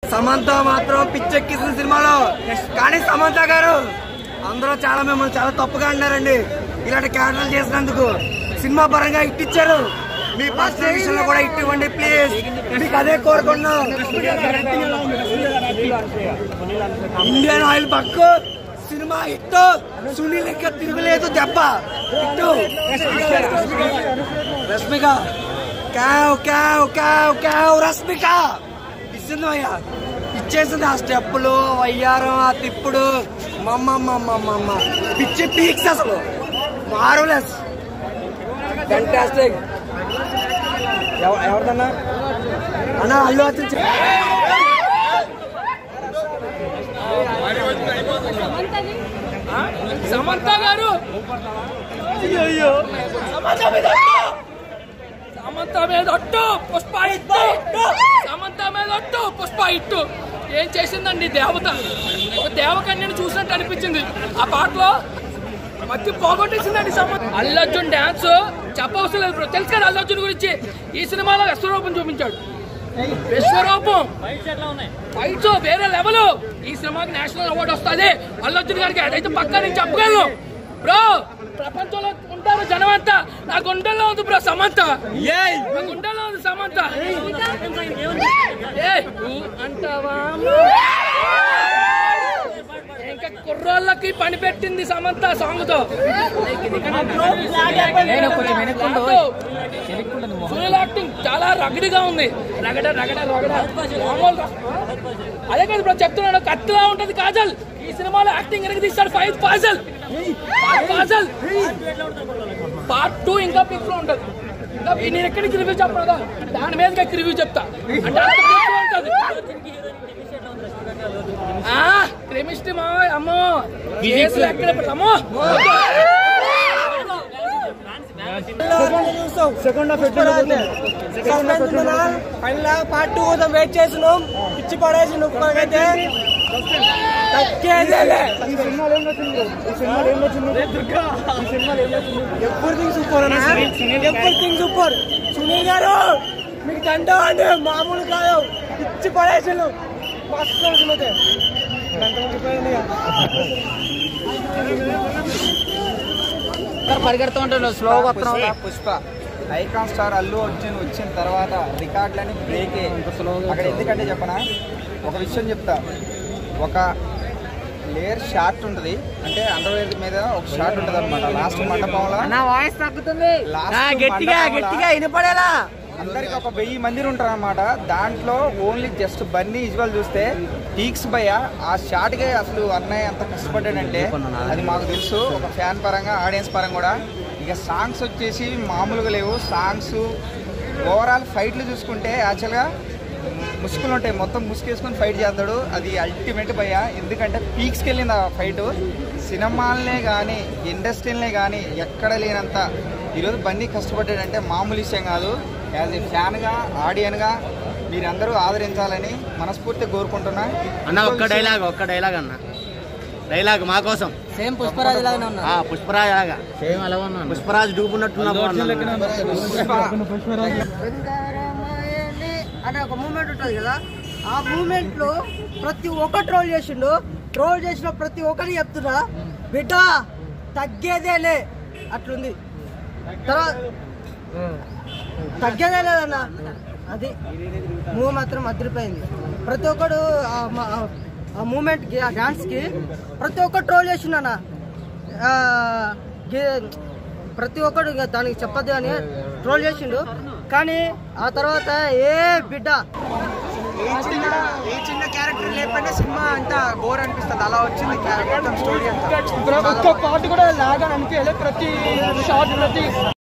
సమంత మాత్రం పిచ్చెక్కిసిన సినిమాలో కానీ సమంత గారు అందరూ చాలా మిమ్మల్ని చాలా తప్పుగా అన్నారండి ఇలాంటి క్యారెక్టర్లు చేసినందుకు సినిమా పరంగా ఇట్టిచ్చారు మీ పర్సనల్ విషయంలో కూడా ఇట్ ఇవ్వండి ప్లీజ్ మీకు అదే కోరుకున్నాం ఇండియన్ ఆయిల్ పక్కు సినిమా హిట్ సునీల్ ఇంకా తిరుగులేదు దెబ్బ హిట్ రష్మిక కావ్ కావ్ కావ్ కావ్ రష్మిక ఇచ్చింది అయ్యా ఇచ్చేసింది ఆ స్టెప్పులు వయ్యారం ఆ తిప్పుడు మమ్మమ్మమ్మమ్మ పిచ్చి పీక్స్ అసలు మారులెస్ ఫెంటాస్టిక్ ఎవరిదన్నా అన్న అల్లు అర్జున్ చె- సమంత గారు సమంత మీద ఒట్టు! సమంత మీద ఒట్టు పుష్ప ఇట్టు సమంత మీద ఒట్టు పుష్ప ఇట్టు ఏం చేసిందండి దేవత ఒక దేవకన్యను చూసినట్టు అనిపించింది ఆ పాటలో మధ్య పోగొట్టేసిందండి సమంత అల్లర్జున్ డాన్స్ చెప్పవసరం లేదు బ్రో. తెలుసు కదా అల్లర్జున్ గురించి ఈ సినిమాలో విశ్వరూపం చూపించాడు విశ్వరూపం ఫైట్స్ వేరే లెవెల్ ఈ సినిమాకి నేషనల్ అవార్డు వస్తుంది అల్లర్జున్ గారికి అదైతే పక్కా నేను చెప్పగలను బ్రో ప్రపంచంలో ఉంటారు జనం అంతా నా గుండెల్లో ఉంది బ్రో సమంత నా గుండెల్లో ఉంది సమంత ఏయ్, నువ్వు అంటావా ఇంకా కుర్రోళ్ళకి పని పెట్టింది సమంత సాంగ్ తో సునీల్ యాక్టింగ్ చాలా రగడిగా ఉంది రగడ రగడ రగడ మామూలు ర- అదే కదా ఇప్పుడు చెప్తున్నాను కత్తిలా ఉంటది కాజల్ ఈ సినిమాలో యాక్టింగ్ వెనక్కి తీస్తాడు ఫైవ్ పాజల్ పాజల్ పార్ట్ టూ ఇంకా పిక్ లో ఉంటది ఇంకా నేను ఎక్కడికి రివ్యూ చెప్పను దాని మీద రివ్యూ చెప్తా అంటే అంత peak లో ఉంటది ఆ కెమిస్ట్రీ మా అమ్మో కేసులు ఎక్కడ పెట్ట- అమ్మో ఫైనల్ పార్ట్ టూ కోసం వెయిట్ చేసినాం పిచ్చి పడేసి నువ్వుకైతే తగ్గేదేలే everything super everything super Sunil garu మీకు దండ అంటే మామూలు కాదు పిచ్చి పడేసి మస్తు అవుతున్నది పరిగెడుతూ ఉంటాడు స్లోగా వస్తున్నావు పుష్ప ఐకాన్ స్టార్ అల్లు అర్జున్ వచ్చిన తర్వాత రికార్డులని బ్రేక్ అక్కడ ఎందుకంటే చెప్పనా ఒక విషయం చెప్తా ఒక లేయర్ షార్ట్ ఉంటుంది అంటే అండర్వేర్ మీద ఒక షార్ట్ ఉంటుంది అనమాట లాస్ట్ మండపంలో నా వాయిస్ తగ్గుతుంది లాస్ట్ గట్టిగా గట్టిగా వినపడేలా అందరికి ఒక వెయ్యి మంది ఉంటారు అనమాట దాంట్లో ఓన్లీ జస్ట్ బన్నీ విజువల్ చూస్తే పీక్స్ భయ ఆ షాట్కే అసలు అన్నయ్య ఎంత కష్టపడ్డాడంటే అది మాకు తెలుసు ఒక ఫ్యాన్ పరంగా ఆడియన్స్ పరంగా కూడా ఇక సాంగ్స్ వచ్చేసి మామూలుగా లేవు సాంగ్స్ ఓవరాల్ ఫైట్లు చూసుకుంటే యాక్చువల్గా ముసుగులు ఉంటాయి మొత్తం ముసుగేసుకొని ఫైట్ చేస్తాడు అది అల్టిమేట్ భయ ఎందుకంటే పీక్స్కి వెళ్ళింది ఆ ఫైట్ సినిమాలనే కానీ ఇండస్ట్రీలనే కానీ ఎక్కడ లేనంత ఈరోజు బన్నీ కష్టపడ్డాడంటే మామూలు విషయం కాదు యాజ్ ఏ ఫ్యాన్గా ఆడియన్గా మీరందరూ ఆదరించాలని మనస్ఫూర్తిగా కోరుకుంటున్నా అన్న ఒక్క డైలాగ్ ఒక్క డైలాగ్ అన్న డైలాగ్ మా కోసం సేమ్ పుష్పరాజు లాగానే ఉన్నా ఆ పుష్పరాజ్ లాగా సేమ్ అలా ఉన్నాను పుష్పరాజ్ డూపున్నట్టున్నా బృందారమాయణి అనే ఒక మూమెంట్ ఉంటుంది కదా ఆ మూమెంట్ లో ప్రతి ఒక్క ట్రోల్ చేసిండు ట్రోల్ చేసిన ప్రతి ఒక్కరికి చెప్తున్నా బిడ్డ తగ్గేదేలే అట్లుంది తర్వాత తగ్గేదే లేదన్న అది మూవ్ మాత్రం అదిరిపోయింది ప్రతి ఒక్కడు ఆ మ- ఆ మూమెంట్ కి ఆ డాన్స్ కి ప్రతి ఒక్కరు ట్రోల్ చేసిండన్న ఆ, గే- ప్రతి ఒక్కడు ఇంకా దానికి చెప్పద్దు అని ట్రోల్ చేసిండు కానీ ఆ తర్వాత ఏ బిడ్డ ఈ చిన్న ఈ చిన్న క్యారెక్టర్ లేకపోతే సినిమా అంతా బోర్ అనిపిస్తుంది అలా వచ్చింది మొత్తం స్టోరీ అంతా ఒక్క పాట కూడా లాగా అనిపించలేదు ప్రతి షార్ట్ ప్రతి